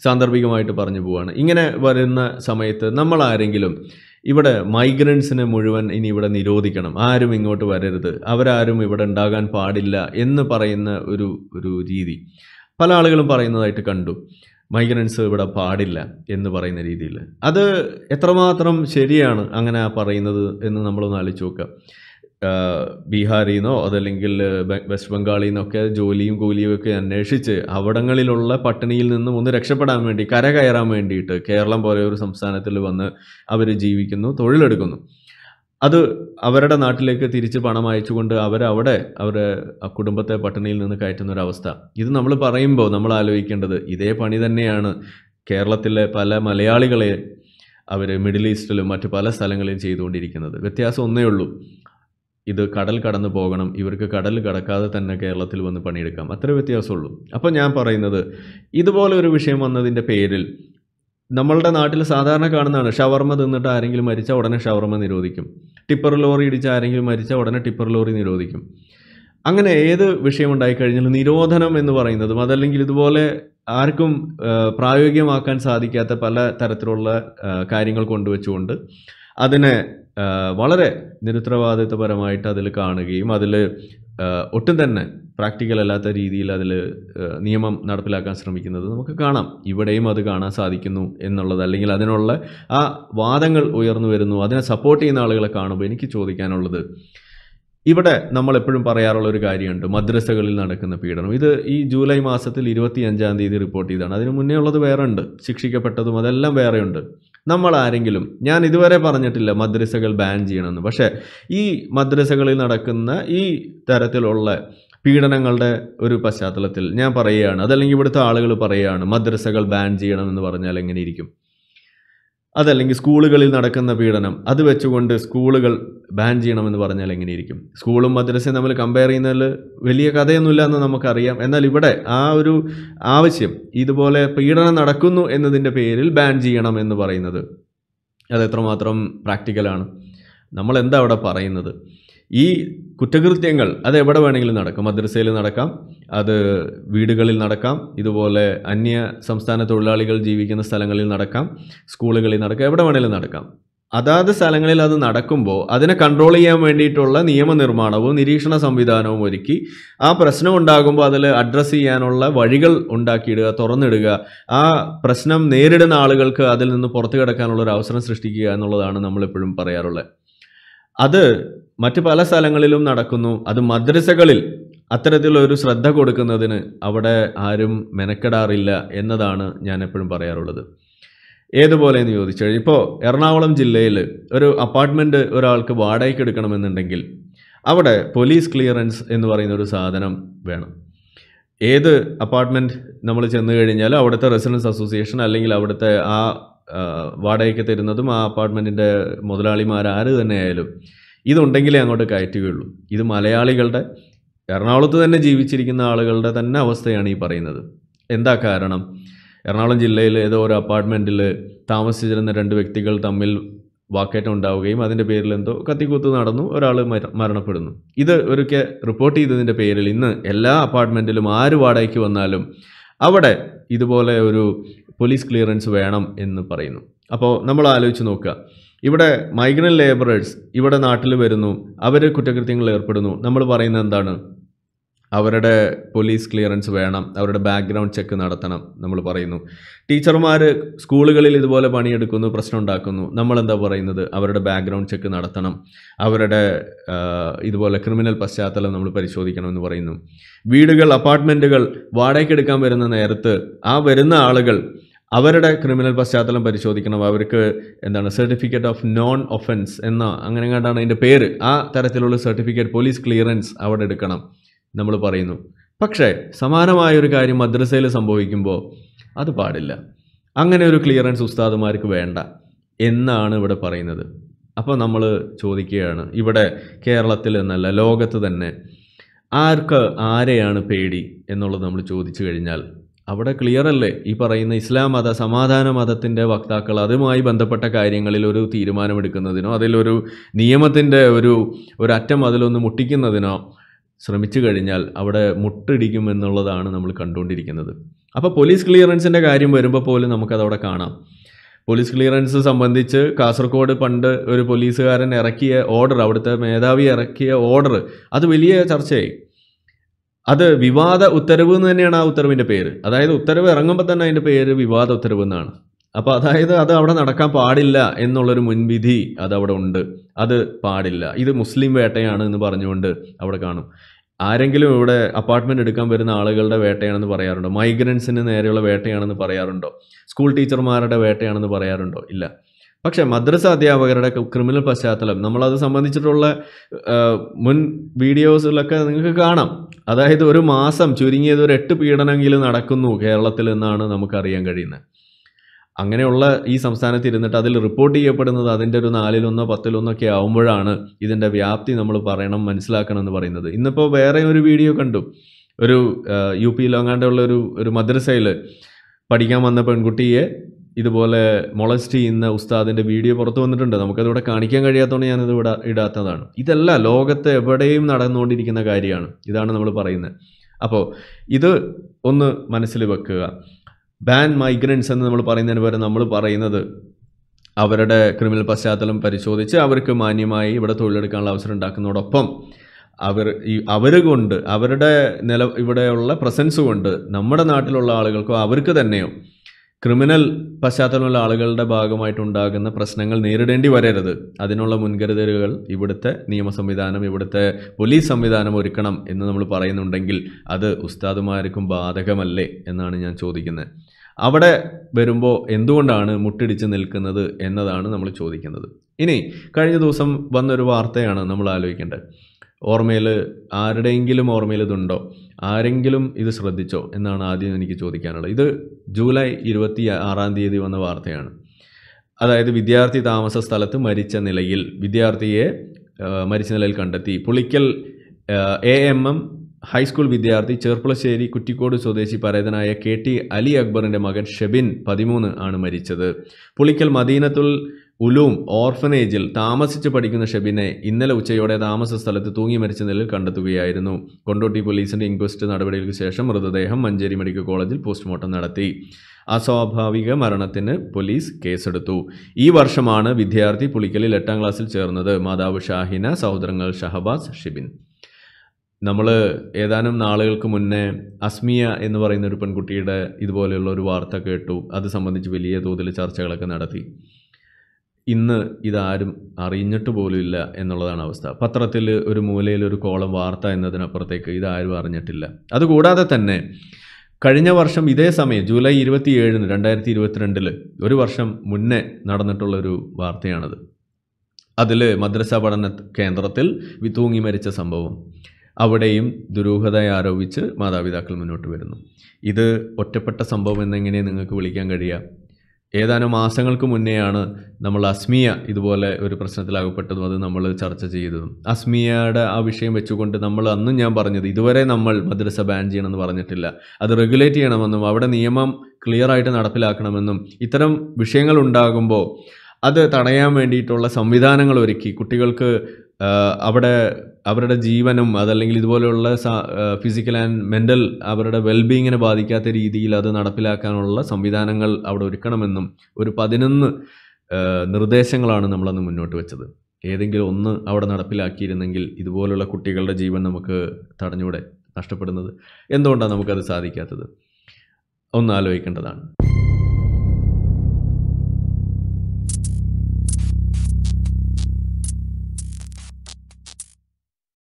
സാന്ദർഭികമായിട്ട് പറഞ്ഞു പോവാണ് ഇങ്ങനെ വരുന്ന സമയത്ത് നമ്മൾ ആരെങ്കിലും ഇവിടെ മൈഗ്രൻസിനെ മുഴുവൻ ഇനി ഇവിടെ നിരോധിക്കണം ആരും ഇങ്ങോട്ട് വരരുത് അവരാരും ഇവിടെ ഉണ്ടാകാൻ പാടില്ല എന്ന് പറയുന്ന ഒരു ഒരു രീതി പല ആളുകളും പറയുന്നതായിട്ട് കണ്ടു മൈഗ്രൻസ് ഇവിടെ പാടില്ല എന്ന് പറയുന്ന രീതിയിൽ അത് എത്രമാത്രം ശരിയാണ് അങ്ങനെ ആ പറയുന്നത് എന്ന് നമ്മളൊന്ന് ആലോചിച്ച് നോക്കുക ആഹ് ബീഹാറിൽ നിന്നോ അതല്ലെങ്കിൽ ബെ- വെസ്റ്റ് ബംഗാളിൽ നിന്നൊക്കെ ജോലിയും കൂലിയും ഒക്കെ അന്വേഷിച്ച് അവിടങ്ങളിലുള്ള പട്ടിണിയിൽ നിന്നും ഒന്ന് രക്ഷപ്പെടാൻ വേണ്ടി കര കയറാൻ വേണ്ടിയിട്ട് കേരളം പോലെ ഒരു സംസ്ഥാനത്തിൽ വന്ന് അവർ ജീവിക്കുന്നു തൊഴിലെടുക്കുന്നു അത് അവരുടെ നാട്ടിലേക്ക് തിരിച്ച് പണം അയച്ചുകൊണ്ട് അവരവിടെ അവരുടെ ആ കുടുംബത്തെ പട്ടിണിയിൽ നിന്ന് കയറ്റുന്ന ഒരു അവസ്ഥ ഇത് നമ്മൾ പറയുമ്പോൾ നമ്മൾ ആലോചിക്കേണ്ടത് ഇതേ പണി തന്നെയാണ് കേരളത്തിലെ പല മലയാളികളെ അവർ മിഡിൽ ഈസ്റ്റിലും മറ്റു പല സ്ഥലങ്ങളിലും ചെയ്തുകൊണ്ടിരിക്കുന്നത് വ്യത്യാസം ഒന്നേ ഉള്ളൂ ഇത് കടൽ കടന്നു പോകണം ഇവർക്ക് കടൽ കടക്കാതെ തന്നെ കേരളത്തിൽ വന്ന് പണിയെടുക്കാം അത്ര വ്യത്യാസമുള്ളൂ അപ്പോൾ ഞാൻ പറയുന്നത് ഇതുപോലെ ഒരു വിഷയം വന്നതിൻ്റെ പേരിൽ നമ്മളുടെ നാട്ടിൽ സാധാരണ കാണുന്നതാണ് ഷവർമ തിന്നിട്ട് ആരെങ്കിലും മരിച്ചാൽ ഉടനെ ഷവർമ നിരോധിക്കും ടിപ്പർ ലോറി ഇടിച്ച് ആരെങ്കിലും മരിച്ചാൽ ഉടനെ ടിപ്പർ ലോറി നിരോധിക്കും അങ്ങനെ ഏത് വിഷയം ഉണ്ടായിക്കഴിഞ്ഞാലും നിരോധനം എന്ന് പറയുന്നതും അതല്ലെങ്കിൽ ഇതുപോലെ ആർക്കും ആ, പ്രായോഗികമാക്കാൻ സാധിക്കാത്ത പല തരത്തിലുള്ള ആ, കാര്യങ്ങൾ കൊണ്ടുവച്ചുകൊണ്ട് അതിനെ ആ, വളരെ നിരുത്തരവാദിത്വപരമായിട്ട് അതിൽ കാണുകയും അതിൽ ഒട്ടും തന്നെ പ്രാക്ടിക്കൽ അല്ലാത്ത രീതിയിൽ അതിൽ നിയമം നടപ്പിലാക്കാൻ ശ്രമിക്കുന്നത് നമുക്ക് കാണാം ഇവിടെയും അത് കാണാൻ സാധിക്കുന്നു എന്നുള്ളത് അല്ലെങ്കിൽ അതിനുള്ള ആ വാദങ്ങൾ ഉയർന്നു വരുന്നു അതിനെ സപ്പോർട്ട് ചെയ്യുന്ന ആളുകളെ കാണുമ്പോൾ എനിക്ക് ചോദിക്കാനുള്ളത് ഇവിടെ നമ്മൾ എപ്പോഴും പറയാറുള്ള ഒരു കാര്യമുണ്ട് മദ്രസകളിൽ നടക്കുന്ന പീഡനം ഇത് ഈ ജൂലൈ മാസത്തിൽ ഇരുപത്തി അഞ്ചാം തീയതി റിപ്പോർട്ട് ചെയ്തതാണ് അതിന് മുന്നേ ഉള്ളത് വേറെ ഉണ്ട് ശിക്ഷിക്കപ്പെട്ടതും അതെല്ലാം വേറെയുണ്ട് നമ്മൾ ആരെങ്കിലും ഞാൻ ഇതുവരെ പറഞ്ഞിട്ടില്ല മദ്രസകൾ ബാൻ ചെയ്യണമെന്ന് പക്ഷേ ഈ മദ്രസകളിൽ നടക്കുന്ന ഈ തരത്തിലുള്ള പീഡനങ്ങളുടെ ഒരു പശ്ചാത്തലത്തിൽ ഞാൻ പറയുകയാണ് അതല്ലെങ്കിൽ ഇവിടുത്തെ ആളുകൾ പറയുകയാണ് മദ്രസകൾ ബാൻ ചെയ്യണമെന്ന് പറഞ്ഞാൽ എങ്ങനെ ഇരിക്കും അതല്ലെങ്കിൽ സ്കൂളുകളിൽ നടക്കുന്ന പീഡനം അത് വെച്ചുകൊണ്ട് സ്കൂളുകൾ ബാൻ ചെയ്യണമെന്ന് പറഞ്ഞാൽ എങ്ങനെയിരിക്കും സ്കൂളും മദ്രസയും തമ്മിൽ കമ്പയർ ചെയ്യുന്നതിൽ വലിയ കഥയൊന്നുമില്ല എന്ന് നമുക്കറിയാം എന്നാൽ ഇവിടെ ആ ഒരു ആവശ്യം ഇതുപോലെ പീഡനം നടക്കുന്നു എന്നതിൻ്റെ പേരിൽ ബാൻ ചെയ്യണം എന്ന് പറയുന്നത് അത് എത്രമാത്രം പ്രാക്ടിക്കലാണ് നമ്മൾ എന്താ അവിടെ പറയുന്നത് ഈ കുറ്റകൃത്യങ്ങൾ അത് എവിടെ വേണമെങ്കിലും നടക്കാം മദ്രസയിൽ നടക്കാം അത് വീടുകളിൽ നടക്കാം ഇതുപോലെ അന്യ സംസ്ഥാന തൊഴിലാളികൾ ജീവിക്കുന്ന സ്ഥലങ്ങളിൽ നടക്കാം സ്കൂളുകളിൽ നടക്കാം എവിടെ വേണമെങ്കിലും നടക്കാം അതാത് സ്ഥലങ്ങളിൽ അത് നടക്കുമ്പോൾ അതിനെ കൺട്രോൾ ചെയ്യാൻ വേണ്ടിയിട്ടുള്ള നിയമനിർമ്മാണവും നിരീക്ഷണ സംവിധാനവും ഒരുക്കി ആ പ്രശ്നം ഉണ്ടാകുമ്പോൾ അതിൽ അഡ്രസ്സ് ചെയ്യാനുള്ള വഴികൾ ഉണ്ടാക്കിയിടുക തുറന്നിടുക ആ പ്രശ്നം നേരിടുന്ന ആളുകൾക്ക് അതിൽ നിന്ന് പുറത്തു കിടക്കാനുള്ള ഒരു അവസരം സൃഷ്ടിക്കുക എന്നുള്ളതാണ് നമ്മളെപ്പോഴും പറയാറുള്ളത് അത് മറ്റ് പല സ്ഥലങ്ങളിലും നടക്കുന്നു അത് മദ്രസകളിൽ അത്തരത്തിലൊരു ശ്രദ്ധ കൊടുക്കുന്നതിന് അവിടെ ആരും മെനക്കെടാറില്ല എന്നതാണ് ഞാൻ എപ്പോഴും പറയാറുള്ളത് ഏതുപോലെ എന്ന് ചോദിച്ചു കഴിഞ്ഞാൽ ഇപ്പോൾ എറണാകുളം ജില്ലയിൽ ഒരു അപ്പാർട്ട്മെൻറ്റ് ഒരാൾക്ക് വാടകയ്ക്ക് എടുക്കണമെന്നുണ്ടെങ്കിൽ അവിടെ പോലീസ് ക്ലിയറൻസ് എന്ന് പറയുന്ന ഒരു സാധനം വേണം ഏത് അപ്പാർട്ട്മെൻറ്റ് നമ്മൾ ചെന്ന് കഴിഞ്ഞാൽ അവിടുത്തെ റെസിഡൻസ് അസോസിയേഷൻ അല്ലെങ്കിൽ അവിടുത്തെ ആ ആ, വാടകയ്ക്ക് തരുന്നതും ആ അപ്പാർട്ട്മെൻറ്റിൻ്റെ മുതലാളിമാർ ആര് തന്നെ ആയാലും ഇതുണ്ടെങ്കിലേ അങ്ങോട്ട് കയറ്റുകയുള്ളൂ ഇത് മലയാളികളുടെ എറണാകുളത്ത് തന്നെ ജീവിച്ചിരിക്കുന്ന ആളുകളുടെ തന്നെ അവസ്ഥയാണ് ഈ പറയുന്നത് എന്താ കാരണം എറണാകുളം ജില്ലയിൽ ഏതോ ഒരു അപ്പാർട്ട്മെൻറ്റിൽ താമസിച്ചിരുന്ന രണ്ട് വ്യക്തികൾ തമ്മിൽ വാക്കേറ്റം ഉണ്ടാവുകയും അതിൻ്റെ പേരിൽ എന്തോ കത്തിക്കൂത്ത് നടന്നു ഒരാൾ മരണപ്പെടുന്നു ഇത് ഒരിക്കൽ റിപ്പോർട്ട് ചെയ്തതിൻ്റെ പേരിൽ ഇന്ന് എല്ലാ അപ്പാർട്ട്മെൻറ്റിലും ആര് വാടകയ്ക്ക് വന്നാലും അവിടെ ഇതുപോലെ ഒരു പോലീസ് ക്ലിയറൻസ് വേണം എന്ന് പറയുന്നു അപ്പോൾ നമ്മൾ ആലോചിച്ച് നോക്കുക ഇവിടെ മൈഗ്രൻ്റ് ലേബറേഴ്സ് ഇവിടെ നാട്ടിൽ വരുന്നു അവർ കുറ്റകൃത്യങ്ങളിൽ ഏർപ്പെടുന്നു നമ്മൾ പറയുന്നത് എന്താണ് അവരുടെ പോലീസ് ക്ലിയറൻസ് വേണം അവരുടെ ബാക്ക്ഗ്രൗണ്ട് ചെക്ക് നടത്തണം നമ്മൾ പറയുന്നു ടീച്ചർമാർ സ്കൂളുകളിൽ ഇതുപോലെ പണിയെടുക്കുന്നു പ്രശ്നം ഉണ്ടാക്കുന്നു നമ്മൾ എന്താ പറയുന്നത് അവരുടെ ബാക്ക്ഗ്രൗണ്ട് ചെക്ക് നടത്തണം അവരുടെ ആ, ഇതുപോലെ ക്രിമിനൽ പശ്ചാത്തലം നമ്മൾ പരിശോധിക്കണമെന്ന് പറയുന്നു വീടുകൾ അപ്പാർട്ട്മെൻറ്റുകൾ വാടകയ്ക്കെടുക്കാൻ വരുന്ന നേരത്ത് ആ വരുന്ന ആളുകൾ അവരുടെ ക്രിമിനൽ പശ്ചാത്തലം പരിശോധിക്കണം അവർക്ക് എന്താണ് സർട്ടിഫിക്കറ്റ് ഓഫ് നോൺ ഒഫൻസ് എന്ന അങ്ങനെ കണ്ടാണ് അതിൻ്റെ പേര് ആ തരത്തിലുള്ള സർട്ടിഫിക്കറ്റ് പോലീസ് ക്ലിയറൻസ് അവിടെ എടുക്കണം നമ്മൾ പറയുന്നു പക്ഷേ സമാനമായ ഒരു കാര്യം മദ്രസയിൽ സംഭവിക്കുമ്പോൾ അത് പാടില്ല അങ്ങനെ ഒരു ക്ലിയറൻസ് ഉസ്താദുമാർക്ക് വേണ്ട എന്നാണ് ഇവിടെ പറയുന്നത് അപ്പോൾ നമ്മൾ ചോദിക്കുകയാണ് ഇവിടെ കേരളത്തിൽ എന്നല്ല ലോകത്ത് തന്നെ ആർക്ക് ആരെയാണ് പേടി എന്നുള്ളത് നമ്മൾ ചോദിച്ചു കഴിഞ്ഞാൽ അവിടെ ക്ലിയർ അല്ലേ ഈ പറയുന്ന ഇസ്ലാം മത സമാധാന മതത്തിൻ്റെ വക്താക്കൾ അതുമായി ബന്ധപ്പെട്ട കാര്യങ്ങളിൽ ഒരു തീരുമാനമെടുക്കുന്നതിനോ അതിലൊരു നിയമത്തിൻ്റെ ഒരു ഒരു അറ്റം അതിലൊന്ന് മുട്ടിക്കുന്നതിനോ ശ്രമിച്ചു കഴിഞ്ഞാൽ അവിടെ മുട്ടിടിക്കും എന്നുള്ളതാണ് നമ്മൾ കണ്ടുകൊണ്ടിരിക്കുന്നത് അപ്പോൾ പോലീസ് ക്ലിയറൻസിൻ്റെ കാര്യം വരുമ്പോൾ പോലും നമുക്കതവിടെ കാണാം പോലീസ് ക്ലിയറൻസ് സംബന്ധിച്ച് കാസർഗോഡ് പണ്ട് ഒരു പോലീസുകാരൻ ഇറക്കിയ ഓർഡർ അവിടുത്തെ മേധാവി ഇറക്കിയ ഓർഡർ അത് വലിയ ചർച്ചയായി അത് വിവാദ ഉത്തരവ് എന്ന് തന്നെയാണ് ആ ഉത്തരവിൻ്റെ പേര് അതായത് ഉത്തരവ് ഇറങ്ങുമ്പോൾ തന്നെ അതിൻ്റെ പേര് വിവാദ ഉത്തരവ് എന്നാണ് അപ്പോൾ അതായത് അത് അവിടെ നടക്കാൻ പാടില്ല എന്നുള്ളൊരു മുൻവിധി അത് അവിടെ ഉണ്ട് അത് പാടില്ല ഇത് മുസ്ലിം വേട്ടയാണ് എന്ന് പറഞ്ഞുകൊണ്ട് അവിടെ കാണും ആരെങ്കിലും ഇവിടെ അപ്പാർട്ട്മെൻറ്റ് എടുക്കാൻ വരുന്ന ആളുകളുടെ വേട്ടയാണെന്ന് പറയാറുണ്ടോ മൈഗ്രൻസിന് നേരെയുള്ള വേട്ടയാണെന്ന് പറയാറുണ്ടോ സ്കൂൾ ടീച്ചർമാരുടെ വേട്ടയാണെന്ന് പറയാറുണ്ടോ ഇല്ല പക്ഷേ മദ്രസ അധ്യാപകരുടെ ക്രിമിനൽ പശ്ചാത്തലം നമ്മളത് സംബന്ധിച്ചിട്ടുള്ള ആ, മുൻ വീഡിയോസിലൊക്കെ നിങ്ങൾക്ക് കാണാം അതായത് ഒരു മാസം ചുരുങ്ങിയത് ഒരു എട്ട് പീഡനമെങ്കിലും നടക്കുന്നു കേരളത്തിൽ എന്നാണ് നമുക്കറിയാൻ കഴിയുന്നത് അങ്ങനെയുള്ള ഈ സംസ്ഥാനത്ത് ഇരുന്നിട്ട് അതിൽ റിപ്പോർട്ട് ചെയ്യപ്പെടുന്നത് അതിൻ്റെ ഒരു നാലിലൊന്നോ പത്തിലൊന്നോ ഒക്കെ ആവുമ്പോഴാണ് ഇതിൻ്റെ വ്യാപ്തി നമ്മൾ പറയണം മനസ്സിലാക്കണം എന്ന് പറയുന്നത് ഇന്നിപ്പോൾ വേറെ ഒരു വീഡിയോ കണ്ടു ഒരു ആ, യു പിയിലെങ്ങാണ്ടുള്ള ഒരു ഒരു മദ്രസയിൽ പഠിക്കാൻ വന്ന പെൺകുട്ടിയെ ഇതുപോലെ മൊളസ്റ്റ് ചെയ്യുന്ന ഉസ്താദിൻ്റെ വീഡിയോ പുറത്തു വന്നിട്ടുണ്ട് നമുക്കതിവിടെ കാണിക്കാൻ കഴിയാത്തതുകൊണ്ട് ഞാനിത് ഇടാ ഇടാത്തതാണ് ഇതല്ല ലോകത്ത് എവിടെയും നടന്നുകൊണ്ടിരിക്കുന്ന കാര്യമാണ് ഇതാണ് നമ്മൾ പറയുന്നത് അപ്പോൾ ഇത് ഒന്ന് മനസ്സിൽ വെക്കുക ബാൻ മൈഗ്രൻസ് എന്ന് നമ്മൾ പറയുന്നതിന് പകരം നമ്മൾ പറയുന്നത് അവരുടെ ക്രിമിനൽ പശ്ചാത്തലം പരിശോധിച്ച് അവർക്ക് മാന്യമായി ഇവിടെ തൊഴിലെടുക്കാനുള്ള അവസരം ഉണ്ടാക്കുന്നതോടൊപ്പം അവർ ഈ അവർ കൊണ്ട് അവരുടെ നില ഇവിടെയുള്ള പ്രസൻസ് കൊണ്ട് നമ്മുടെ നാട്ടിലുള്ള ആളുകൾക്കോ അവർക്ക് തന്നെയോ ക്രിമിനൽ പശ്ചാത്തലമുള്ള ആളുകളുടെ ഭാഗമായിട്ടുണ്ടാകുന്ന പ്രശ്നങ്ങൾ നേരിടേണ്ടി വരരുത് അതിനുള്ള മുൻകരുതലുകൾ ഇവിടുത്തെ നിയമ സംവിധാനം ഇവിടുത്തെ പോലീസ് സംവിധാനം ഒരുക്കണം എന്ന് നമ്മൾ പറയുന്നുണ്ടെങ്കിൽ അത് ഉസ്താദുമാർക്കും ബാധകമല്ലേ എന്നാണ് ഞാൻ ചോദിക്കുന്നത് അവിടെ വരുമ്പോൾ എന്തുകൊണ്ടാണ് മുട്ടിടിച്ച് നിൽക്കുന്നത് എന്നതാണ് നമ്മൾ ചോദിക്കുന്നത് ഇനി കഴിഞ്ഞ ദിവസം വന്നൊരു വാർത്തയാണ് നമ്മൾ ആലോചിക്കേണ്ടത് ഓർമ്മയിൽ ആരുടെയെങ്കിലും ഓർമ്മയിൽ ഇതുണ്ടോ ആരെങ്കിലും ഇത് ശ്രദ്ധിച്ചോ എന്നാണ് ആദ്യം എനിക്ക് ചോദിക്കാനുള്ളത് ഇത് ജൂലൈ ഇരുപത്തി ആറാം തീയതി വന്ന വാർത്തയാണ് അതായത് വിദ്യാർത്ഥി താമസ സ്ഥലത്ത് മരിച്ച നിലയിൽ വിദ്യാർത്ഥിയെ ആ, മരിച്ച നിലയിൽ കണ്ടെത്തി Pulikkal A M M high school വിദ്യാർത്ഥി ചെർപ്പുളശ്ശേരി കുറ്റിക്കോട് സ്വദേശി പരേതനായ കെ ടി അലി അക്ബറിൻ്റെ മകൻ ഷെബിൻ പതിമൂന്ന് ആണ് മരിച്ചത് പുളിക്കൽ മദീനത്തുൽ ഉലൂം ഓർഫനേജിൽ താമസിച്ച് പഠിക്കുന്ന ഷെബിനെ ഇന്നലെ ഉച്ചയോടെ താമസ സ്ഥലത്ത് തൂങ്ങി മരിച്ച നിലയിൽ കണ്ടെത്തുകയായിരുന്നു കൊണ്ടോട്ടി പോലീസിന്റെ ഇൻക്വസ്റ്റ് നടപടികൾക്ക് ശേഷം മൃതദേഹം മഞ്ചേരി മെഡിക്കൽ കോളേജിൽ പോസ്റ്റ്മോർട്ടം നടത്തി അസ്വാഭാവിക മരണത്തിന് പോലീസ് കേസെടുത്തു ഈ വർഷമാണ് വിദ്യാർത്ഥി പുളിക്കലിൽ എട്ടാം ക്ലാസ്സിൽ ചേർന്നത് മാതാവ് ഷാഹിന സഹോദരങ്ങൾ ഷഹബാസ് ഷിബിൻ നമ്മൾ ഏതാനും നാളുകൾക്ക് മുന്നേ അസ്മിയ എന്ന് പറയുന്ന ഒരു പെൺകുട്ടിയുടെ ഇതുപോലെയുള്ള ഒരു വാർത്ത കേട്ടു അത് സംബന്ധിച്ച് വലിയ തോതിൽ ചർച്ചകളൊക്കെ നടത്തി ഇന്ന് ഇതാരും അറിഞ്ഞിട്ട് പോലുമില്ല എന്നുള്ളതാണ് അവസ്ഥ പത്രത്തിൽ ഒരു മൂലയിൽ ഒരു കോളം വാർത്ത എന്നതിനപ്പുറത്തേക്ക് ഇതാരും അറിഞ്ഞിട്ടില്ല അതുകൂടാതെ തന്നെ കഴിഞ്ഞ വർഷം ഇതേ സമയം ജൂലൈ ഇരുപത്തിയേഴിന് രണ്ടായിരത്തി ഇരുപത്തിരണ്ടിൽ ഒരു വർഷം മുന്നേ നടന്നിട്ടുള്ളൊരു വാർത്തയാണത് അതിൽ മദ്രസ പഠന കേന്ദ്രത്തിൽ വി- തൂങ്ങി മരിച്ച സംഭവം അവിടെയും ദുരൂഹത ആരോപിച്ച് മാതാപിതാക്കൾ മുന്നോട്ട് വരുന്നു ഇത് ഒറ്റപ്പെട്ട സംഭവം എന്നെങ്ങനെ നിങ്ങൾക്ക് വിളിക്കാൻ കഴിയുക ഏതാനും മാസങ്ങൾക്ക് മുന്നെയാണ് നമ്മൾ അസ്മിയ ഇതുപോലെ ഒരു പ്രശ്നത്തിലകപ്പെട്ടതും അത് നമ്മൾ ചർച്ച ചെയ്തതും അസ്മിയയുടെ ആ വിഷയം വെച്ചുകൊണ്ട് നമ്മൾ അന്നും ഞാൻ പറഞ്ഞത് ഇതുവരെ നമ്മൾ മദ്രസ ബാൻ ചെയ്യണമെന്ന് പറഞ്ഞിട്ടില്ല അത് റെഗുലേറ്റ് ചെയ്യണമെന്നും അവിടെ നിയമം ക്ലിയർ ആയിട്ട് നടപ്പിലാക്കണമെന്നും ഇത്തരം വിഷയങ്ങൾ ഉണ്ടാകുമ്പോൾ അത് തടയാൻ വേണ്ടിയിട്ടുള്ള സംവിധാനങ്ങൾ ഒരുക്കി കുട്ടികൾക്ക് ആ, അവിടെ അവരുടെ ജീവനും അതല്ലെങ്കിൽ ഇതുപോലെയുള്ള ഫിസിക്കൽ ആൻഡ് മെൻ്റൽ അവരുടെ വെൽബീങ്ങിനെ ബാധിക്കാത്ത രീതിയിൽ അത് നടപ്പിലാക്കാനുള്ള സംവിധാനങ്ങൾ അവിടെ ഒരുക്കണമെന്നും ഒരു പതിനൊന്ന് ആ, നിർദ്ദേശങ്ങളാണ് നമ്മളന്ന് മുന്നോട്ട് വെച്ചത് ഏതെങ്കിലും ഒന്ന് അവിടെ നടപ്പിലാക്കിയിരുന്നെങ്കിൽ ഇതുപോലുള്ള കുട്ടികളുടെ ജീവൻ നമുക്ക് തടഞ്ഞൂടെ നഷ്ടപ്പെടുന്നത് എന്തുകൊണ്ടാണ് നമുക്കത് സാധിക്കാത്തത് ഒന്ന് ആലോചിക്കേണ്ടതാണ്